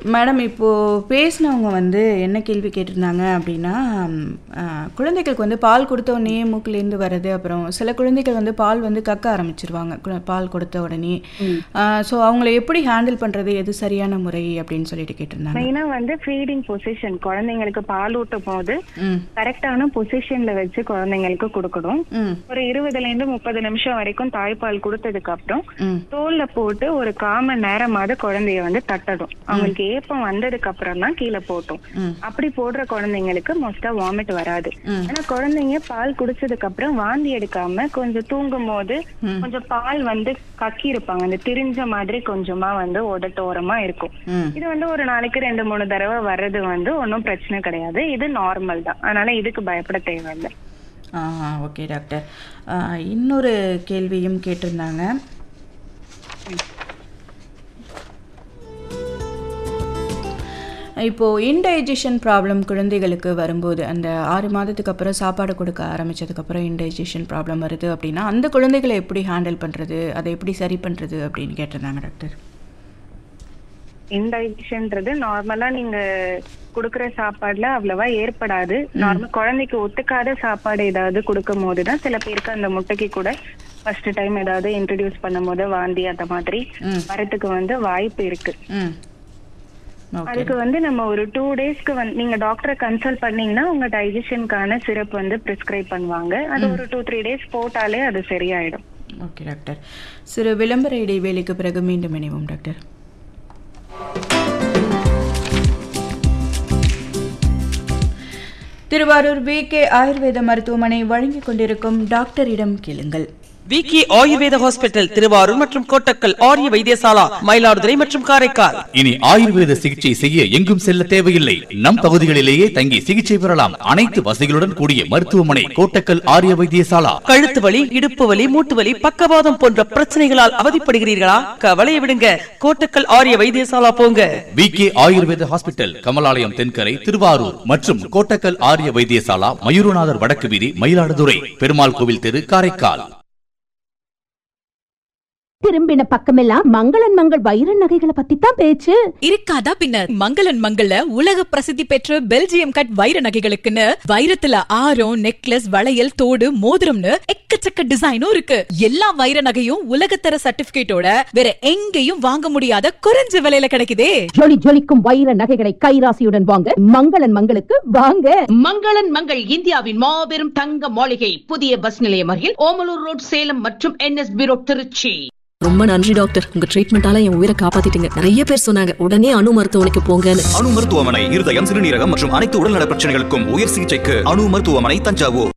Madam இப்போது பேசினவங்க வந்து என்ன கேள்வி கேட்டிருந்தாங்க அப்படின்னா ம், ஆ, குழந்தைகளுக்கு வந்து பால் கொடுத்த உடனே மூக்குலேருந்து வர்றது அப்புறம் சில குழந்தைகள் வந்து பால் வந்து கக்க ஆரம்பிச்சிருவாங்க கு- பால் கொடுத்த உடனே ஸோ அவங்கள எப்படி ஹேண்டில் பண்ணுறது எது சரியான முறை அப்படின்னு சொல்லிட்டு கேட்டிருந்தாங்க மெயினா வந்து ஃபீடிங் பொசிஷன் குழந்தைங்களுக்கு பால் ஊட்டும் போது ம் கரெக்டான பொசிஷன்ல வச்சு குழந்தைங்களுக்கு கொடுக்கணும் ம் ஒரு இருபதுல இருந்து முப்பது நிமிஷம் வரைக்கும் தாய்ப்பால் கொடுத்ததுக்கு அப்புறம் ம் தோல்ல போட்டு ஒரு காமன் நேரமாவது குழந்தைய வந்து தட்டணும் அவங்களுக்கு ஏப்பம் வந்ததுக்கு அப்புறம் தான் கீழே போட்டும் ம். அப்படி போடுற குழந்தைங்களுக்கு மோஸ்டா வாமிட் வராது ம். ஆனா குழந்தைங்க பால் குடிச்சதுக்கு அப்புறம் வாந்தி எடுக்காம கொஞ்சம் தூங்கும் போது கொஞ்சம் பால் வந்து கக்கி இருப்பாங்க அந்த திரிஞ்ச மாதிரி கொஞ்சமா வந்து உதட்டோரமா இருக்கும் ம் இது வந்து ஒரு நாளைக்கு ரெண்டு மூணு தடவை வர்றது வந்து ஒன்றும் பிரச்சனை கிடையாது இது நார்மல் தான் அதனால இதுக்கு பயப்பட தேவையில்லை ஆ ஓகே டாக்டர் ஆ, இன்னொரு கேள்வியும் கேட்டிருந்தாங்க இப்போது இன்டைஜஷன் ப்ராப்ளம் குழந்தைகளுக்கு வரும்போது அந்த ஆறு மாதத்துக்கு அப்புறம் சாப்பாடு கொடுக்க ஆரம்பிச்சதுக்கப்புறம் இன்டைஜஷன் ப்ராப்ளம் வருது அப்படின்னா அந்த குழந்தைகளை எப்படி ஹேண்டில் பண்ணுறது அதை எப்படி சரி பண்ணுறது அப்படின்னு கேட்டிருந்தாங்க டாக்டர் இன்டைஜஷன்ன்றது நார்மலா நீங்க குடுக்குற சாப்பாடுல அவ்வளவா ஏற்படாது நார்மல் குழந்தைக்கு ஒத்துக்காத சாப்பாடு ஏதாவது கொடுக்கும் போதுதான் சில பேருக்கு அந்த முட்டைக்கு கூட ஃபர்ஸ்ட் டைம் ஏதாவது இன்ட்ரடியூஸ் பண்ணும் போது வாந்தி அந்த மாதிரி ம். வரதுக்கு வந்து வாய்ப்பு இருக்கு ம் ஓகே அதுக்கு வந்து நம்ம ஒரு டூ டேஸ்க்கு வந்து நீங்க டாக்டரை கன்சல்ட் பண்ணீங்கன்னா உங்க டைஜஷனுக்கான சிரப் வந்து பிரிஸ்கிரைப் பண்ணுவாங்க அது ஒரு டூ த்ரீ டேஸ் போட்டாலே அது சரியாயிடும் ஓகே டாக்டர் சிறு விளம்பர இடைவேளைக்கு பிறகு மீண்டும் இணைவோம் doctor Thiruvarur V K Ayurveda மருத்துவமனை வழங்கிக் கொண்டிருக்கும் டாக்டரிடம் கேளுங்கள் விக்கி ஆயுர்வேத ஹாஸ்பிட்டல் திருவாரூர் மற்றும் கோட்டக்கல் ஆரிய வைத்தியசாலா மயிலாடுதுறை மற்றும் காரைக்கால் இனி ஆயுர்வேத சிகிச்சை செய்ய எங்கும் செல்ல தேவையில்லை நம் பகுதிகளிலேயே தங்கி சிகிச்சை பெறலாம் அனைத்து வசதிகளுடன் கூடிய மருத்துவமனை கோட்டக்கல் ஆரிய வைத்தியசாலா கழுத்து வலி இடுப்பு வலி மூட்டு வலி பக்கவாதம் போன்ற பிரச்சனைகளால் அவதிப்படுகிறீர்களா கவலையை விடுங்க கோட்டக்கல் ஆரிய வைத்தியசாலா போங்க V K Ayurveda hospital Kamalalayam Thenkarai Thiruvarur மற்றும் கோட்டக்கல் ஆரிய வைத்தியசாலா மயூரநாதர் வடக்கு வீதி மயிலாடுதுறை பெருமாள் கோவில் தெரு காரைக்கால் திரும்பின பக்கமெல்லாம் மங்களன் மங்கள் வைர நகைகளை பத்தி தான் பேச்சு இருக்காதா பின்ன மங்களன் மங்கள்ல உலக பிரசித்தி பெற்ற பெல்ஜியம் கட் வைர நகைகளுக்குன்னு வைரத்துல ஆரம் நெக்லஸ் வளையல் தோடு மோதிரம்னு எக்கச்சக்க டிசைனும் இருக்கு எல்லா வைர நகையும் உலகத்தர சர்டிபிகேட்டோட வேற எங்கேயும் வாங்க முடியாத குறைஞ்ச விலையில கிடைக்குதே ஜொலி ஜொலிக்கும் வைர நகைகளை கைராசியுடன் வாங்க மங்களன் மங்களுக்கு வாங்க மங்களன் மங்கள் இந்தியாவின் மாபெரும் தங்க மாளிகை புதிய பஸ் நிலையம் அருகில் ஓமலூர் ரோட் சேலம் மற்றும் என்எஸ்பி ரோட் திருச்சி ரொம்ப நன்றி டாக்டர் உங்க ட்ரீட்மெண்டால என் உயிரை காப்பாத்திட்டீங்க நிறைய பேர் சொன்னாங்க உடனே அணு மருத்துவமனைக்கு போங்கன்னு அணு மருத்துவமனை இருதயம் சிறுநீரகம் மற்றும் அனைத்து உடல்நல பிரச்சனைகளுக்கும் உயர் சிகிச்சைக்கு அணு மருத்துவமனை தஞ்சாவூர்